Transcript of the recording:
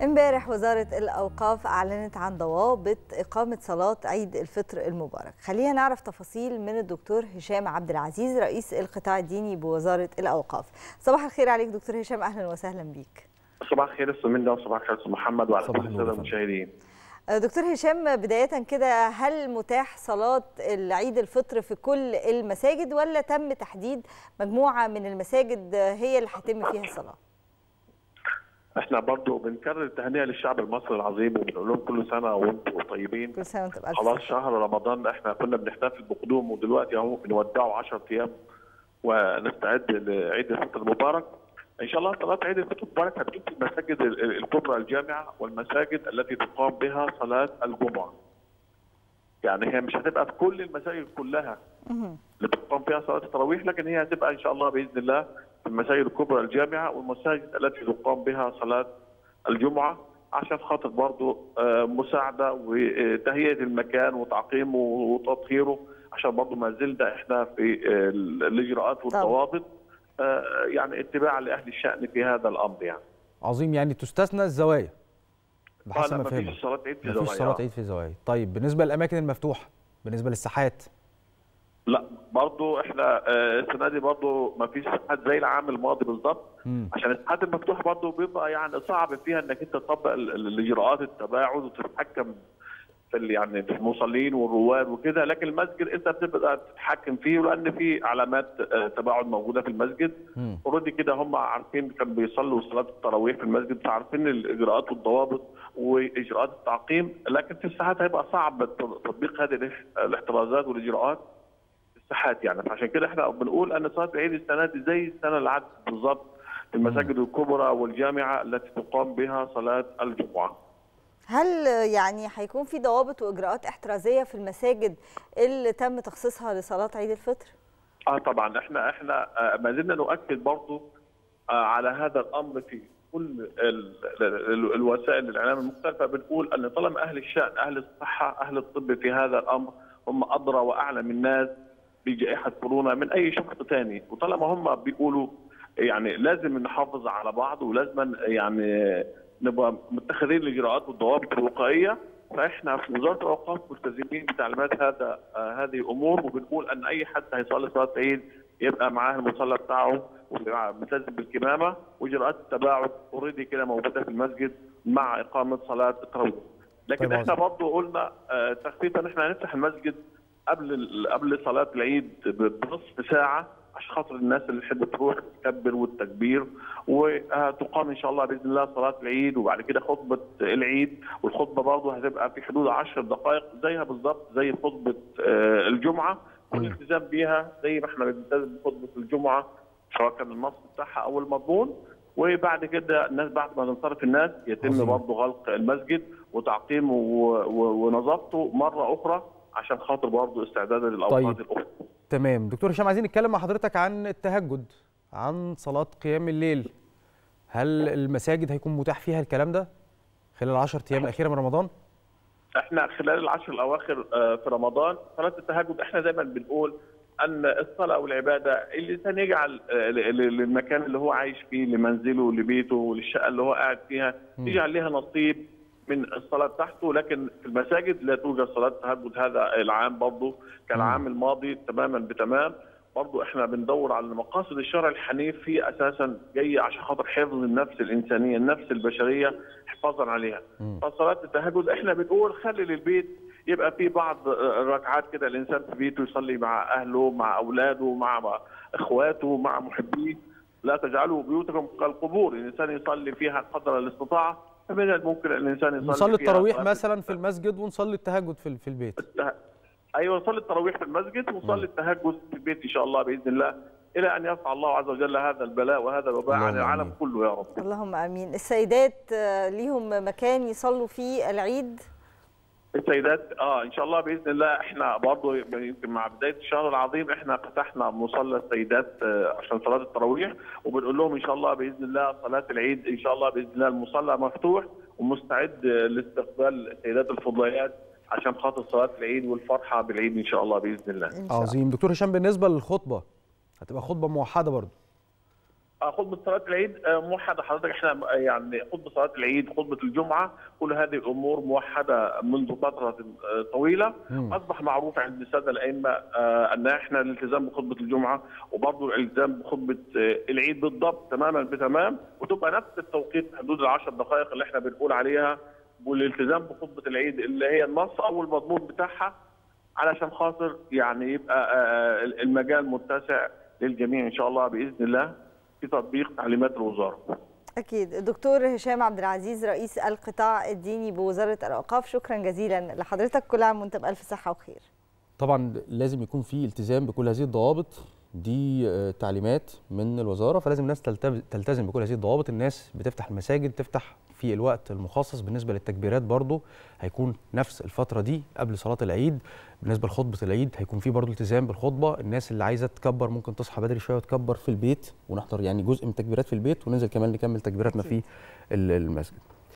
امبارح وزارة الأوقاف أعلنت عن ضوابط إقامة صلاة عيد الفطر المبارك خلينا نعرف تفاصيل من الدكتور هشام عبد العزيز رئيس القطاع الديني بوزارة الأوقاف صباح الخير عليك دكتور هشام أهلا وسهلا بيك صباح الخير استاذ منى وصباح الخير استاذ محمد وعلى صباح كل النور الساده يا فندم. المشاهدين دكتور هشام بداية كده هل متاح صلاة عيد الفطر في كل المساجد ولا تم تحديد مجموعة من المساجد هي اللي هيتم فيها الصلاة؟ احنا برضو بنكرر التهنئه للشعب المصري العظيم وبنقول لهم كل سنه وانتم طيبين كل سنة وانت بألف خلاص خير. شهر رمضان احنا كنا بنحتفل بقدومه ودلوقتي اهو بنودعه 10 ايام ونستعد لعيد الفطر المبارك ان شاء الله صلاه عيد الفطر المبارك هتكون في المساجد ال- ال- الكبرى الجامعه والمساجد التي تقام بها صلاه الجمعه يعني هي مش هتبقى في كل المساجد كلها مهم. اللي بتقام فيها صلاه التراويح لكن هي هتبقى ان شاء الله باذن الله في المساجد الكبرى الجامعه والمساجد التي تقام بها صلاه الجمعه عشان خاطر برضه آه، مساعده وتهيئه المكان وتعقيمه وتطهيره عشان برضه ما زلنا احنا في آه، الاجراءات والضوابط آه، يعني اتباعا لاهل الشان في هذا الامر يعني. عظيم يعني تستثنى الزوايا آه، بحسب لا ما ما فهمت فيش صلاه عيد في مفيش زوايا. صلاه عيد في زوايا طيب بالنسبه للاماكن المفتوحه بالنسبه للساحات لا برضه احنا آه، السنه دي برضه ما فيش ساحات زي العام الماضي بالظبط مم. عشان الساحات المفتوحه برضه بيبقى يعني صعب فيها انك انت تطبق ال- ال- الاجراءات التباعد وتتحكم في ال- يعني في المصلين والرواد وكده لكن المسجد انت بتبقى تتحكم فيه لان في علامات آه، تباعد موجوده في المسجد مم. اوريدي كده هم عارفين كانوا بيصلوا صلاه التراويح في المسجد فعارفين الاجراءات والضوابط واجراءات التعقيم لكن في الساحات هيبقى صعب تطبيق هذه الاح- الاحترازات والاجراءات في الساحات يعني فعشان كده احنا بنقول ان صلاه العيد السنه دي زي السنه اللي عدت بالظبط في المساجد الكبرى والجامعه التي تقام بها صلاه الجمعه. هل يعني هيكون في ضوابط وإجراءات احترازية في المساجد اللي تم تخصيصها لصلاة عيد الفطر؟ اه طبعا احنا احنا آه، ما زلنا نؤكد برضه آه، على هذا الامر في كل ال ال ال الوسائل الاعلام المختلفه بنقول ان طالما اهل الشان اهل الصحه اهل الطب في هذا الامر هم ادرى واعلم الناس بجائحه كورونا من اي شخص ثاني وطالما هم بيقولوا يعني لازم نحافظ على بعض ولازم يعني نبقى متخذين الاجراءات والضوابط الوقائيه فاحنا في وزاره الاوقاف ملتزمين بتعليمات هذا آه هذه الامور وبنقول ان اي حد هيصلي صلاه عيد يبقى معاه المصلى بتاعه وملتزم بالكمامه واجراءات التباعد اوريدي كده موجوده في المسجد مع اقامه صلاه التراويح. لكن طيب احنا عظيم. برضه قلنا آه تخفيفا احنا هنفتح المسجد قبل ال- قبل صلاه العيد ب- بنصف ساعه عشان خاطر الناس اللي تحب تروح تكبر والتكبير وتقام ان شاء الله باذن الله صلاه العيد وبعد كده خطبه العيد والخطبه برضه هتبقى في حدود 10 دقائق زيها بالظبط زي خطبه آه، الجمعه والالتزام بيها زي ما احنا بنلتزم بخطبه الجمعه سواء كان النص بتاعها او المضمون وبعد كده الناس بعد ما تنصرف الناس يتم عظيم. برضه غلق المسجد وتعقيمه و- و- ونظافته مره اخرى عشان خاطر برضه استعدادا للاوقات طيب. الاخرى. تمام دكتور هشام عايزين نتكلم مع حضرتك عن التهجد عن صلاه قيام الليل هل المساجد هيكون متاح فيها الكلام ده خلال العشر ايام الاخيره من رمضان احنا خلال العشر الاواخر آه، في رمضان صلاه التهجد احنا دايما بنقول ان الصلاه والعباده الانسان يجعل آه، ل- ل- للمكان اللي هو عايش فيه لمنزله لبيته للشقه اللي هو قاعد فيها مم. يجعل لها نصيب من الصلاه بتاعته لكن في المساجد لا توجد صلاه تهجد هذا العام برضه كالعام الماضي تماما بتمام برضه احنا بندور على مقاصد الشرع الحنيف في اساسا جاي عشان خاطر حفظ النفس الانسانيه النفس البشريه حفاظا عليها مم. فصلاه التهجد احنا بنقول خلي للبيت يبقى في بعض الركعات كده الانسان في بيته يصلي مع اهله مع اولاده مع مع اخواته مع محبيه لا تجعلوا بيوتكم كالقبور الانسان يصلي فيها قدر الاستطاعه فمن الممكن الانسان يصلي نصلي فيها التراويح صلاة مثلا في المسجد ونصلي التهجد في في البيت الته- ايوه نصلي التراويح في المسجد ونصلي التهجد في البيت ان شاء الله باذن الله الى ان يرفع الله عز وجل هذا البلاء وهذا الوباء عن اللهم العالم آمين. كله يا رب اللهم امين السيدات آه، ليهم مكان يصلوا فيه العيد السيدات اه ان شاء الله باذن الله احنا برضه يمكن مع بدايه الشهر العظيم احنا فتحنا مصلى السيدات آه، عشان صلاه التراويح وبنقول لهم ان شاء الله باذن الله صلاه العيد ان شاء الله باذن الله المصلى مفتوح ومستعد آه، لاستقبال السيدات الفضليات عشان خاطر صلاه العيد والفرحه بالعيد ان شاء الله باذن الله. إن شاء الله. عظيم دكتور هشام بالنسبه للخطبه هتبقى خطبه موحده برضو خطبه صلاه العيد موحده حضرتك احنا يعني خطبه صلاه العيد خطبه الجمعه كل هذه الامور موحده منذ فتره طويله مم. اصبح معروف عند الساده الائمه ان احنا الالتزام بخطبه الجمعه وبرضه الالتزام بخطبه العيد بالضبط تماما بتمام وتبقى نفس التوقيت حدود العشر دقائق اللي احنا بنقول عليها والالتزام بخطبه العيد اللي هي النص او المضمون بتاعها علشان خاطر يعني يبقى المجال متسع للجميع ان شاء الله باذن الله في تطبيق تعليمات الوزاره. اكيد الدكتور هشام عبد العزيز رئيس القطاع الديني بوزاره الاوقاف شكرا جزيلا لحضرتك كل عام وانت بالف صحه وخير. طبعا لازم يكون في التزام بكل هذه الضوابط دي تعليمات من الوزاره فلازم الناس تلتزم بكل هذه الضوابط الناس بتفتح المساجد تفتح في الوقت المخصص بالنسبه للتكبيرات برضو هيكون نفس الفتره دي قبل صلاه العيد بالنسبه لخطبه العيد هيكون في برضو التزام بالخطبه الناس اللي عايزه تكبر ممكن تصحى بدري شويه وتكبر في البيت ونحضر يعني جزء من التكبيرات في البيت وننزل كمان نكمل تكبيراتنا في المسجد